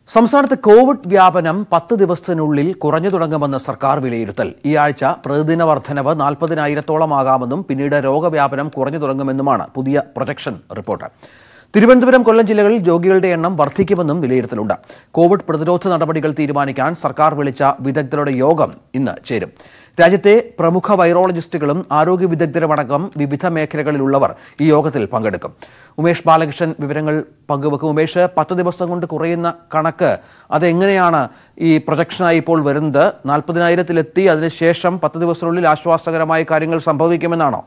സംസ്ഥാനത്ത് കോവിഡ് വ്യാപനം പത്ത് ദിവസത്തിനുള്ളിൽ കുറഞ്ഞു തുടങ്ങുമെന്ന് സർക്കാർ വിലയിരുത്തൽ ഈ ആഴ്ച പ്രതിദിന വർധനവ് നാൽപ്പതിനായിരത്തോളം ആകാമെന്നും പിന്നീട് രോഗവ്യാപനം കുറഞ്ഞു തുടങ്ങുമെന്നുമാണ് പുതിയ പ്രൊജക്ഷൻ റിപ്പോർട്ട് തിരുവനന്തപുരം കൊല്ലം ജില്ലകളിൽ രോഗികളുടെ എണ്ണം വർദ്ധിക്കുമെന്നും വിലയിരുത്തലുണ്ട് കോവിഡ് പ്രതിരോധ നടപടികൾ തീരുമാനിക്കാൻ സർക്കാർ വിളിച്ച വിദഗ്ധരുടെ യോഗം ഇന്ന് ചേരും രാജ്യത്തെ പ്രമുഖ വൈറോളജിസ്റ്റുകളും ആരോഗ്യ വിദഗ്ധരുമടക്കം വിവിധ മേഖലകളിലുള്ളവർ ഈ യോഗത്തിൽ പങ്കെടുക്കും ഉമേഷ് ബാലകൃഷ്ണൻ വിവരങ്ങൾ പങ്കുവെക്കും ഉമേഷ് പത്ത് ദിവസം കൊണ്ട് കുറയുന്ന കണക്ക് അതെങ്ങനെയാണ് ഈ പ്രൊജക്ഷനായി ഇപ്പോൾ വരുന്നത് നാൽപ്പതിനായിരത്തിലെത്തി അതിനുശേഷം പത്ത് ദിവസത്തിനുള്ളിൽ ആശ്വാസകരമായ കാര്യങ്ങൾ സംഭവിക്കുമെന്നാണോ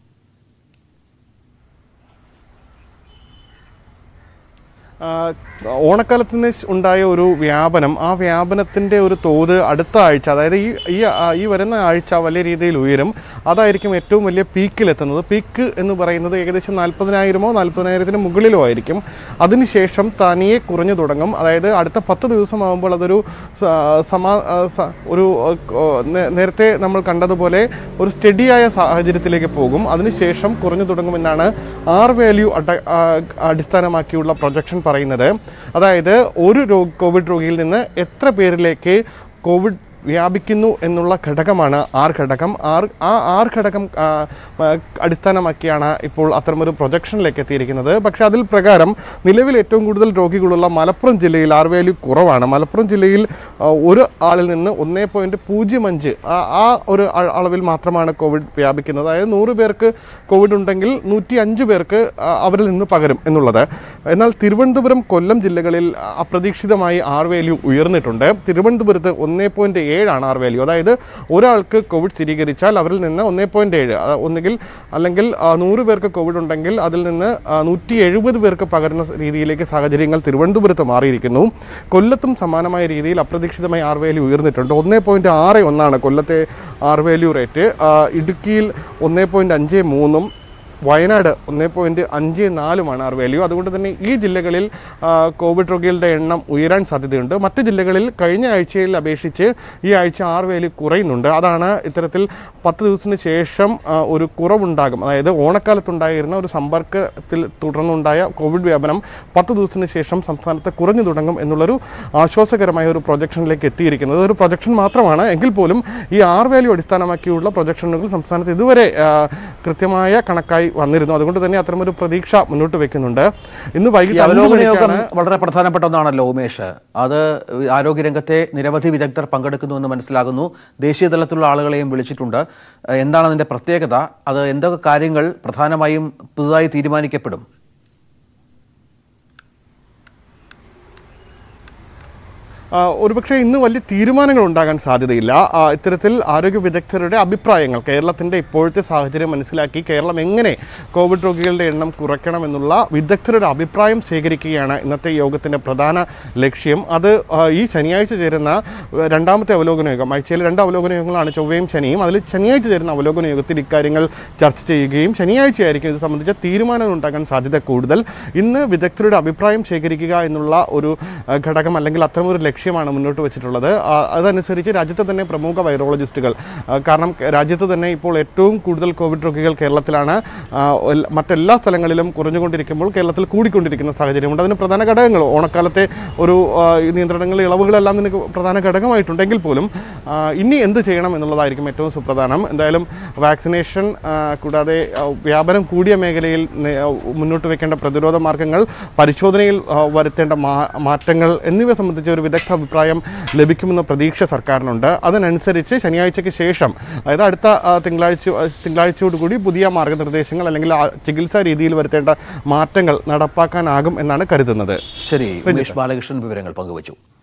ആ, ഓണക്കാലത്തിന് ശ് ഉണ്ടായ ഒരു വ്യാപനം ആ വ്യാപനത്തിൻ്റെ ഒരു തോത് അടുത്ത ആഴ്ച അതായത് ഈ ഈ ആ, ഈ വരുന്ന ആഴ്ച വലിയ രീതിയിൽ ഉയരും അതായിരിക്കും ഏറ്റവും വലിയ പീക്കിലെത്തുന്നത് പീക്ക് എന്ന് പറയുന്നത് ഏകദേശം നാൽപ്പതിനായിരമോ നാൽപ്പതിനായിരത്തിന് മുകളിലോ ആയിരിക്കും അതിനുശേഷം തനിയെ കുറഞ്ഞു തുടങ്ങും അതായത് അടുത്ത പത്ത് ദിവസമാകുമ്പോൾ അതൊരു സ- സമാ ആ, സ- ഒരു ആ, ഓ, നേ- നേരത്തെ നമ്മൾ കണ്ടതുപോലെ ഒരു സ്റ്റഡിയായ സാഹചര്യത്തിലേക്ക് പോകും അതിനുശേഷം കുറഞ്ഞു തുടങ്ങുമെന്നാണ് ആർ വാല്യൂ അട- ആ, അടിസ്ഥാനമാക്കിയുള്ള പ്രൊജക്ഷൻ പറയുന്നത് അതായത് ഒരു രോ കോവിഡ് രോഗിയിൽ നിന്ന് എത്ര പേരിലേക്ക് കോവിഡ് വ്യാപിക്കുന്നു എന്നുള്ള ഘടകമാണ് ആർ ഘടകം ആർ ആ ആർ ഘടകം ആ, ആ, അടിസ്ഥാനമാക്കിയാണ് ഇപ്പോൾ അത്തരമൊരു പ്രൊജക്ഷനിലേക്ക് എത്തിയിരിക്കുന്നത് പക്ഷേ അതിൽ പ്രകാരം നിലവിൽ ഏറ്റവും കൂടുതൽ രോഗികളുള്ള മലപ്പുറം ജില്ലയിൽ ആർ വാല്യൂ കുറവാണ് മലപ്പുറം ജില്ലയിൽ ആ, ഒരു ആളിൽ നിന്ന് ഒന്നേ പോയിൻറ്റ് പൂജ്യം അഞ്ച് ആ ആ ഒരു അ- അളവിൽ മാത്രമാണ് കോവിഡ് വ്യാപിക്കുന്നത് അതായത് നൂറ് പേർക്ക് കോവിഡ് ഉണ്ടെങ്കിൽ നൂറ്റി അഞ്ച് പേർക്ക് ആ, അവരിൽ നിന്ന് പകരും എന്നുള്ളത് എന്നാൽ തിരുവനന്തപുരം കൊല്ലം ജില്ലകളിൽ അപ്രതീക്ഷിതമായി ആർ വാല്യൂ ഉയർന്നിട്ടുണ്ട് തിരുവനന്തപുരത്ത് ഒന്നേ പോയിൻറ്റ് ഏഴാണ് ആർ വാല്യൂ അതായത് ഒരാൾക്ക് കോവിഡ് സ്ഥിരീകരിച്ചാൽ അവരിൽ നിന്ന് ഒന്നേ പോയിൻറ്റ് ഏഴ് ഒന്നുകിൽ അല്ലെങ്കിൽ ആ, നൂറ് പേർക്ക് കോവിഡ് ഉണ്ടെങ്കിൽ അതിൽ നിന്ന് നൂറ്റി എഴുപത് പേർക്ക് പകരുന്ന രീതിയിലേക്ക് സാഹചര്യങ്ങൾ തിരുവനന്തപുരത്ത് മാറിയിരിക്കുന്നു കൊല്ലത്തും സമാനമായ രീതിയിൽ അപ്രതീക്ഷിതമായി ആർ വാല്യൂ ഉയർന്നിട്ടുണ്ട് ഒന്നേ പോയിൻറ്റ് ആറ് ഒന്നാണ് കൊല്ലത്തെ ആർ വാല്യൂ റേറ്റ് ആ, ഇടുക്കിയിൽ ഒന്നേ പോയിൻറ്റ് അഞ്ച് മൂന്നും വയനാട് ഒന്നേ പോയിൻറ്റ് അഞ്ച് നാലുമാണ് ആർ വാല്യൂ അതുകൊണ്ട് തന്നെ ഈ ജില്ലകളിൽ ആ, കോവിഡ് രോഗികളുടെ എണ്ണം ഉയരാൻ സാധ്യതയുണ്ട് മറ്റ് ജില്ലകളിൽ കഴിഞ്ഞ ആഴ്ചയിൽ അപേക്ഷിച്ച് ഈ ആഴ്ച ആർ വാല്യൂ കുറയുന്നുണ്ട് അതാണ് ഇത്തരത്തിൽ പത്ത് ദിവസത്തിന് ശേഷം ആ, ഒരു കുറവുണ്ടാകും അതായത് ഓണക്കാലത്തുണ്ടായിരുന്ന ഒരു സമ്പർക്കത്തിൽ തുടർന്നുണ്ടായ കോവിഡ് വ്യാപനം പത്ത് ദിവസത്തിന് ശേഷം സംസ്ഥാനത്ത് കുറഞ്ഞു തുടങ്ങും എന്നുള്ളൊരു ആശ്വാസകരമായ ഒരു പ്രൊജക്ഷനിലേക്ക് എത്തിയിരിക്കുന്നത് ഒരു പ്രൊജക്ഷൻ മാത്രമാണ് എങ്കിൽ പോലും ഈ ആർ വാല്യൂ അടിസ്ഥാനമാക്കിയുള്ള പ്രൊജക്ഷനുകൾ സംസ്ഥാനത്ത് ഇതുവരെ ആ, കൃത്യമായ കണക്കായി വന്നിരുന്നു അതുകൊണ്ട് തന്നെ അത്തരമൊരു പ്രതീക്ഷ മുന്നോട്ട് വെക്കുന്നുണ്ട് ഇന്ന് ഈ വൈകിട്ട് അഞ്ച് അവലോകന യോഗം മണിക്കാണ് വളരെ പ്രധാനപ്പെട്ട ഒന്നാണല്ലോ ഉമേഷ് അത് ആരോഗ്യരംഗത്തെ നിരവധി വിദഗ്ധർ പങ്കെടുക്കുന്നുവെന്ന് മനസ്സിലാകുന്നു ദേശീയ തലത്തിലുള്ള ആളുകളെയും വിളിച്ചിട്ടുണ്ട് ഏഹ് എന്താണ് അതിന്റെ പ്രത്യേകത അത് എന്തൊക്കെ കാര്യങ്ങൾ പ്രധാനമായും പുതുതായി തീരുമാനിക്കപ്പെടും ആ, ഒരുപക്ഷെ ഇന്ന് വലിയ തീരുമാനങ്ങൾ ഉണ്ടാകാൻ സാധ്യതയില്ല ആ, ഇത്തരത്തിൽ ആരോഗ്യ വിദഗ്ധരുടെ അഭിപ്രായങ്ങൾ കേരളത്തിൻ്റെ ഇപ്പോഴത്തെ സാഹചര്യം മനസ്സിലാക്കി കേരളം എങ്ങനെ കോവിഡ് രോഗികളുടെ എണ്ണം കുറയ്ക്കണമെന്നുള്ള വിദഗ്ധരുടെ അഭിപ്രായം ശേഖരിക്കുകയാണ് ഇന്നത്തെ യോഗത്തിൻ്റെ പ്രധാന ലക്ഷ്യം അത് ആ, ഈ ശനിയാഴ്ച ചേരുന്ന ആ, രണ്ടാമത്തെ അവലോകന യോഗം ആഴ്ചയിൽ രണ്ട് അവലോകന യോഗങ്ങളാണ് ചൊവ്വയും ശനിയും അതിൽ ശനിയാഴ്ച ചേരുന്ന അവലോകന യോഗത്തിൽ ഇക്കാര്യങ്ങൾ ചർച്ച ചെയ്യുകയും ശനിയാഴ്ചയായിരിക്കും ഇത് സംബന്ധിച്ച തീരുമാനങ്ങൾ ഉണ്ടാകാൻ സാധ്യത കൂടുതൽ ഇന്ന് വിദഗ്ധരുടെ അഭിപ്രായം ശേഖരിക്കുക എന്നുള്ള ഒരു ആ, ഘടകം അല്ലെങ്കിൽ അത്തരമൊരു ലക്ഷ്യമാണ് മുന്നോട്ട് വെച്ചിട്ടുള്ളത് ആ, അതനുസരിച്ച് രാജ്യത്തെ തന്നെ പ്രമുഖ വൈറോളജിസ്റ്റുകൾ ആ, കാരണം കേ- രാജ്യത്ത് തന്നെ ഇപ്പോൾ ഏറ്റവും കൂടുതൽ കോവിഡ് രോഗികൾ കേരളത്തിലാണ് ആ, എൽ- മറ്റെല്ലാ സ്ഥലങ്ങളിലും കുറഞ്ഞുകൊണ്ടിരിക്കുമ്പോൾ കേരളത്തിൽ കൂടിക്കൊണ്ടിരിക്കുന്ന സാഹചര്യമുണ്ട് അതിന് പ്രധാന ഘടകങ്ങൾ ഓണക്കാലത്തെ ഒരു ആ, ഈ നിയന്ത്രണങ്ങൾ ഇളവുകളെല്ലാം ഇതിന് പ്രധാന ഘടകമായിട്ടുണ്ടെങ്കിൽ പോലും ആ, ഇനി എന്ത് ചെയ്യണം എന്നുള്ളതായിരിക്കും ഏറ്റവും സുപ്രധാനം എന്തായാലും വാക്സിനേഷൻ ആ, കൂടാതെ ആ, വ്യാപനം കൂടിയ മേഖലയിൽ നെ- ആ, മുന്നോട്ട് വെക്കേണ്ട പ്രതിരോധ മാർഗങ്ങൾ പരിശോധനയിൽ ആ, വരുത്തേണ്ട മാ- മാറ്റങ്ങൾ എന്നിവ സംബന്ധിച്ച ഒരു വിദഗ്ധ അഭിപ്രായം ലഭിക്കുമെന്ന പ്രതീക്ഷ സർക്കാരിനുണ്ട് അതിനനുസരിച്ച് ശനിയാഴ്ചയ്ക്ക് ശേഷം അതായത് അടുത്ത ആ, തിങ്കളാഴ്ച ആ, തിങ്കളാഴ്ചയോടുകൂടി പുതിയ മാർഗനിർദ്ദേശങ്ങൾ അല്ലെങ്കിൽ ആ ചികിത്സാ രീതിയിൽ വരുത്തേണ്ട മാറ്റങ്ങൾ നടപ്പാക്കാനാകും എന്നാണ് കരുതുന്നത് ശരി ഉമേഷ് ബാലകൃഷ്ണൻ വിവരങ്ങൾ പങ്കുവച്ചു